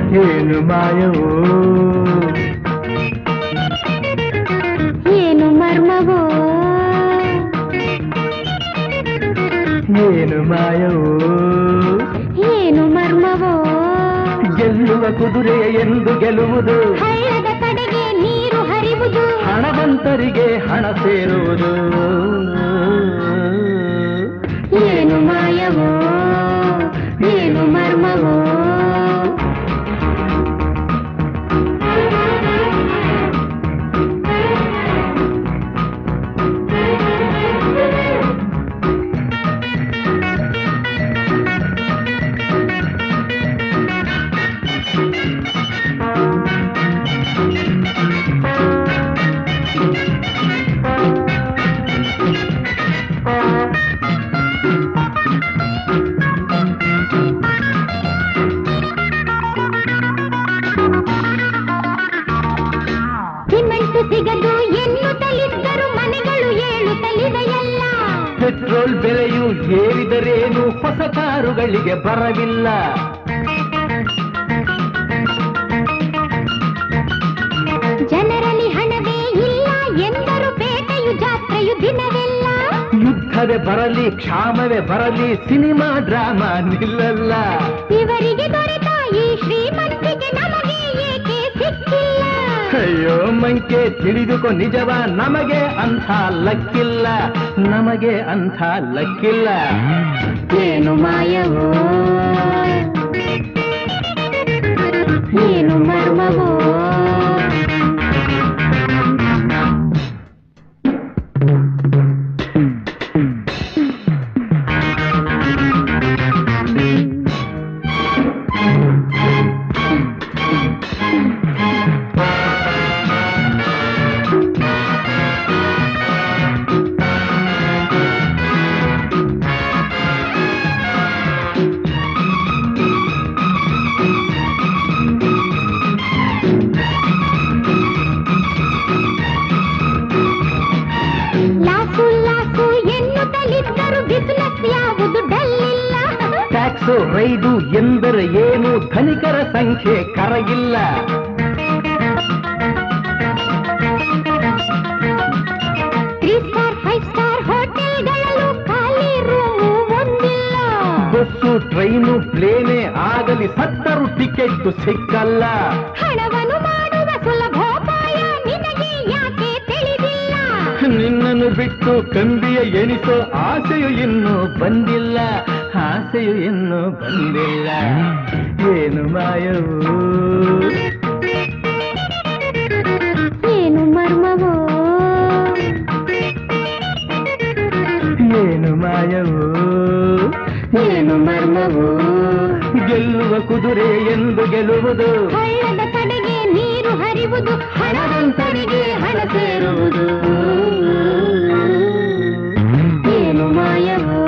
ಏನು ಮಾಯವೋ ಏನು ಮರ್ಮವೋ ಏನು ಮಾಯವೋ ಏನು ಮರ್ಮವೋ ಗೆಲ್ಲುವ ಕುದುರೆಯ ಎಂದು ಗೆಲ್ಲುವುದು ಹಳ್ಳದ ಕಡೆಗೆ ನೀರು ಹರಿವುದು ಹಣವಂತರಿಗೆ ಹಣ ಸೇರುವುದು ಏನು ಮಾಯವೋ ಏನು ಮರ್ಮವೋ ಸಿಮೆಂಟ್ ಸಿಗದು ಎನ್ನುತ್ತಲಿದ್ದರು ಮನೆಗಳು ಏಳುತ್ತಲಿವೆಯಲ್ಲ ಪೆಟ್ರೋಲ್ ಬೆಲೆಯು ಏರಿದರೇನು ಹೊಸ ಕಾರುಗಳಿಗೆ ಬರವಿಲ್ಲ ಜನರಲ್ಲಿ ಹಣವೇ ಇಲ್ಲ ಎಂದರು ಬೇಟೆಯು ಜಾತ್ರೆಯು ದಿನವೆಲ್ಲ ಯುದ್ಧವೇ ಬರಲಿ ಕ್ಷಾಮವೇ ಬರಲಿ ಸಿನಿಮಾ ಡ್ರಾಮಾ ನಿಲ್ಲಲ್ಲ ಇವರಿಗೆ ದೊರೆತ ಈ ಶ್ರೀಮಂತಿಗೆ ನಮಗೆ ಏಕೆ ಸಿಕ್ಕಿಲ್ಲ ಅಯ್ಯೋ ಮಂಕೆ ತಿಳಿದುಕೊ ನಿಜವ ನಮಗೆ ಅಂಥ ಲಕ್ಕಿಲ್ಲ ನಮಗೆ ಅಂಥ ಲಕ್ಕಿಲ್ಲ ಏನು ಮಾಯವೋ ಏನು ಮರ್ಮವೋ ಲಾಸು ಲಾಸು ಎನ್ನುತ್ತಲಿದ್ದರು ಬಿಸಿನೆಸ್ ಯಾವುದು ಡಲ್ಲಿಲ್ಲ ಟ್ಯಾಕ್ಸು ರೈಡು ಎಂದರೆ ಏನು ಧನಿಕರ ಸಂಖ್ಯೆ ಕರಗಿಲ್ಲ ತ್ರೀ ಸ್ಟಾರ್ ಫೈವ್ ಸ್ಟಾರ್ ಹೋಟೆಲ್ಗಳಲ್ಲೂ ಖಾಲಿ ರೂಮು ಒಂದಿಲ್ಲ ಬಸ್ಸು ಟ್ರೈನು ಪ್ಲೇನೇ ಆಗಲಿ ಸತ್ತರು ಟಿಕೆಟ್ ಸಿಕ್ಕಲ್ಲ ಹಣವನ್ನು ಮಾಡುವ ಸುಲಭೋಪಾಯ ನಿನಗೆ ಯಾಕೆ ತಿಳಿದಿಲ್ಲ ನಿನ್ನನ್ನು ಬಿಟ್ಟು ಕಂಬಿಯ ಎಣಿಸೋ ಆಸೆಯು ಇನ್ನೂ ಬಂದಿಲ್ಲ ಆಸೆಯು ಇನ್ನೂ ಬಂದಿಲ್ಲ ಏನು ಮಾಯವು ಏನು ಮರ್ಮವೋ ಏನು ಮಾಯವು ಏನು ಮರ್ಮವೋ ಗೆಲ್ಲುವ ಕುದುರೆ ಎಂದು ಗೆಲ್ಲುವುದು ಹಳ್ಳದ ಕಡೆಗೆ ನೀರು ಹರಿವುದು ಹಣವಂತರಿಗೆ ಹಣ ಸೇರುವುದು ಏನು ಮಾಯವೋ